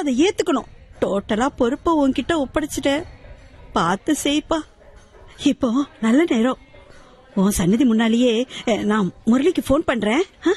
அதை ஏத்துக்கணும் டோட்டலா பொறுப்பை உன்கிட்ட ஒப்படைச்சிட்டேன் பார்த்து செய்ப்பா இப்போ நல்ல நேரம் உன் சந்நிதி முன்னாலேயே அஹ், நான் முரளிக்கு ஃபோன் பண்றேன் ஆ?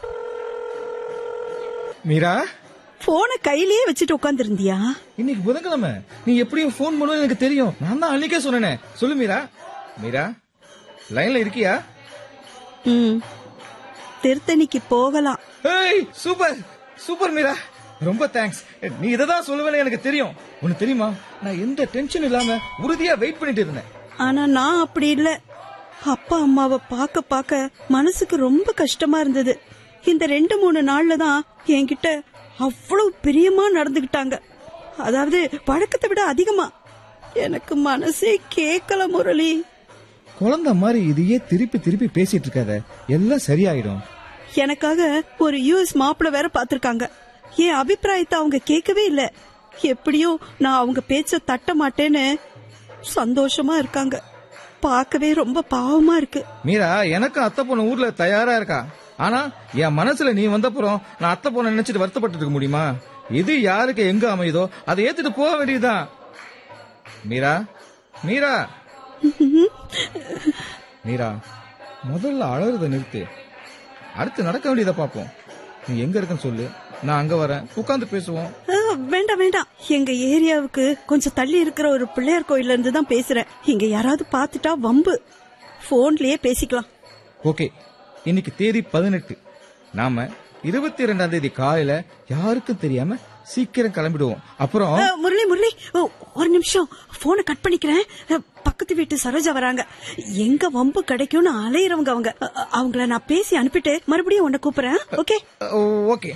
மீரா போனை கையிலேயே வச்சுட்டு உட்காந்துருந்தியா இன்னைக்கு புதன்கிழமை நீ எப்படியும் ஃபோன் பண்ணுவேன்னு எனக்கு தெரியும் நான் தான் அன்னைக்கே சொன்னேனே சொல்லு மீரா மீரா லைன்ல இருக்கியா ம் திருத்தணிக்கு போகலாம் ஏய் சூப்பர் சூப்பர் மீரா ரொம்ப தேங்க்ஸ் நீ இதை தான் சொல்லுவேன்னு எனக்கு தெரியும் உனக்கு தெரியுமா நான் எந்த டென்ஷன் இல்லாம உறுதியா வெயிட் பண்ணிட்டு இருந்தேன் ஆனா நான் அப்படி இல்ல அப்பா அம்மாவை பார்க்க பார்க்க மனசுக்கு ரொம்ப கஷ்டமா இருந்தது இந்த ரெண்டு மூணு நாள்ல தான் என்கிட்ட அவ்வளவு பிரியமா நடந்துகிட்டாங்க அதாவது வழக்கத்தை விட அதிகமா எனக்கு மனசே கேட்கல முரளி குழந்தை மாதிரி இதையே திருப்பி திருப்பி பேசிட்டு இருக்காத எல்லாம் சரியாயிடும் எனக்காக ஒரு யூஎஸ் மாப்பிள்ள வேற பாத்திருக்காங்க என் அபிப்பிராயத்தை அவங்க கேட்கவே இல்ல எப்படியோ நான் அவங்க பேச்ச தட்ட மாட்டேன்னு சந்தோஷமா இருக்காங்க பார்க்கவே ரொம்ப பாவமா இருக்கு மீரா எனக்கு அத்தை பொண்ணு ஊர்ல தயாரா இருக்கா ஆனா என் மனசுல நீ வந்தப்புறம் நான் அத்தை பொண்ணை நினைச்சிட்டு வருத்தப்பட்டு இருக்க முடியுமா எது யாருக்கு எங்க அமையுதோ அதை ஏத்துட்டு போக வேண்டியதுதான் மீரா மீரா மீரா முதல்ல அழறத நிறுத்து அடுத்து நடக்க வேண்டியதை பார்ப்போம் நீ எங்க இருக்கன்னு சொல்லு நான் அங்க வரேன் உட்கார்ந்து பேசுவோம் ஆ, வேண்டாம் வேண்டாம் எங்க ஏரியாவுக்கு கொஞ்சம் தள்ளி இருக்கிற ஒரு பிள்ளையார் கோயில்ல இருந்து தான் பேசுறேன் இங்க யாராவது பார்த்துட்டா வம்பு போன்லயே பேசிக்கலாம் ஓகே இன்னைக்கு தேதி பதினெட்டு நாம இருபத்தி ரெண்டாம் தேதி காலையில யாருக்கும் தெரியாம சீக்கிரம் கிளம்பிடுவோம் அப்புறம் ஆ, முரளி முரளி ஓ, ஒரு நிமிஷம் போனை கட் பண்ணிக்கிறேன் ஆ, பக்கத்து வீட்டு சரோஜா வராங்க எங்க வம்பு கிடைக்கும்னு அலையிறவங்க அவங்க ஆ, ஆ, அவங்கள நான் பேசி அனுப்பிட்டு மறுபடியும் உன்னை கூப்பிடுறேன் ஓகே ஓகே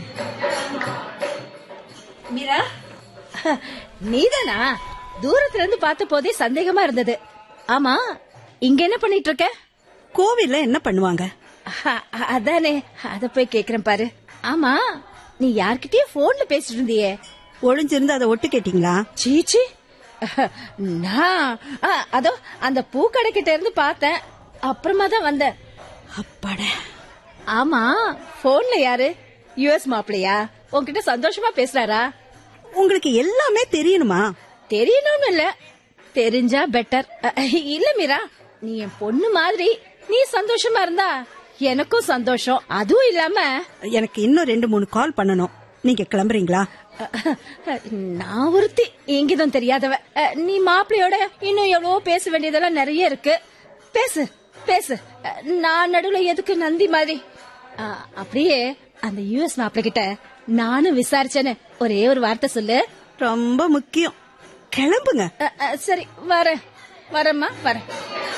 மீரா நீதானா தூரத்துல இருந்து பார்த்த போதே சந்தேகமா இருந்தது ஆமா இங்க என்ன பண்ணிட்டு இருக்க கோவில்ல என்ன பண்ணுவாங்க அ- அ- அதானே அத போய் கேக்குறேன் பாரு ஆமா நீ யார்கிட்டயும் போன்ல பேசிட்டு இருந்தியே ஒளிஞ்சிருந்து அதை ஒட்டு கேட்டீங்களா சீச்சி நான் அ, அதோ அந்த பூக்கடை கிட்ட இருந்து பார்த்தேன் அப்புறமா தான் வந்தேன் அப்பாட ஆமா போன்ல யாரு யுஎஸ் மாப்பிளையா உன்கிட்ட சந்தோஷமா பேசுறாரா உங்களுக்கு எல்லாமே தெரியணுமா தெரியணும்னு இல்ல தெரிஞ்சா பெட்டர் இல்ல மீரா நீ என் பொண்ணு மாதிரி நீ சந்தோஷமா இருந்தா எனக்கும் சந்தோஷம் அதுவும் இல்லாம எனக்கு இன்னும் ரெண்டு மூணு கால் பண்ணணும் நீங்க கிளம்புறீங்களா நான் ஒருத்தி இங்கிதம் தெரியாதவ அஹ், நீ மாப்பிளையோட இன்னும் எவ்வளவோ பேச வேண்டியதெல்லாம் நிறைய இருக்கு பேசு பேசு அஹ், நான் நடுவுல எதுக்கு நந்தி மாதிரி அஹ், அப்படியே அந்த யுஎஸ் மாப்பிள்ளை கிட்ட நானும் விசாரிச்சேன்னு ஒரே ஒரு வார்த்தை சொல்லு ரொம்ப முக்கியம் கிளம்புங்க அஹ், அஹ், சரி வரேன் வரேம்மா வரேன்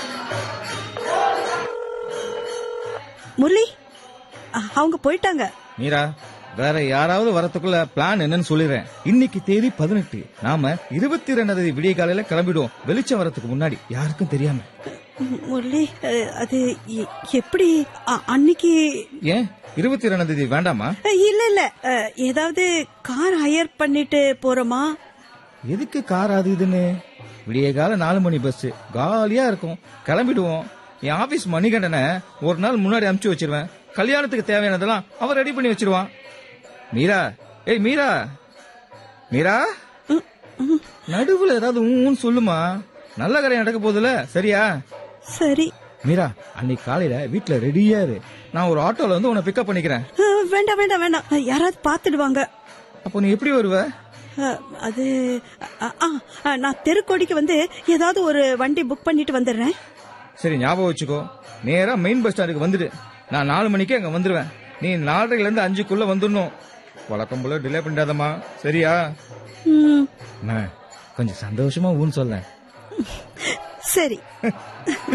முரளி அ- அவங்க போயிட்டாங்க மீரா வேற யாராவது வரத்துக்குள்ள பிளான் என்னன்னு சொல்லிடுறேன் இன்னைக்கு தேதி பதினெட்டு நாம இருபத்தி ரெண்டாம் தேதி விடிய காலையில கிளம்பிடுவோம் வெளிச்சம் வரதுக்கு முன்னாடி யாருக்கும் தெரியாம மு- முரளி அ, அது எ- எப்படி அ- அன்னைக்கு ஏன் இருபத்தி ரெண்டாம் தேதி வேண்டாமா அ, இல்ல இல்ல அ, ஏதாவது கார் ஹையர் பண்ணிட்டு போறோமா எதுக்கு கார் அது இதுன்னு விடிய கால நாலு மணி பஸ் காலியா இருக்கும் கிளம்பிடுவோம் என் ஆபீஸ் மணிகண்டனை ஒரு நாள் முன்னாடி அனுப்பிச்சு வச்சிருவேன் கல்யாணத்துக்கு தேவையானதெல்லாம் அவன் ரெடி பண்ணி வச்சிருவான் மீரா ஏய் மீரா மீரா நடுவுல ஏதாவது ஊன்னு சொல்லுமா நல்ல காரியம் நடக்க போகுதுல சரியா சரி மீரா அன்னைக்கு காலையில வீட்ல ரெடியா இரு நான் ஒரு ஆட்டோல வந்து உன்னை பிக்கப் பண்ணிக்கிறேன் அ, வேண்டாம் வேண்டாம் வேண்டாம் அ, யாராவது பாத்துடுவாங்க அப்போ நீ எப்படி வருவ அ, அது அ, அ, அ, நான் தெருக்கோடிக்கு வந்து ஏதாவது ஒரு வண்டி புக் பண்ணிட்டு வந்துடுறேன் சரி ஞாபகம் வச்சுக்கோ நேரா மெயின் பஸ் ஸ்டாண்டுக்கு வந்துடு நான் நாலு மணிக்கு அங்க வந்துருவேன் நீ நாலரைல இருந்து அஞ்சுக்குள்ள வந்துடணும் வழக்கம் போல டிலே பண்ணிடாதம்மா சரியா ம், அண்ணா, கொஞ்சம் சந்தோஷமா ஊன்னு சொல்ல சரி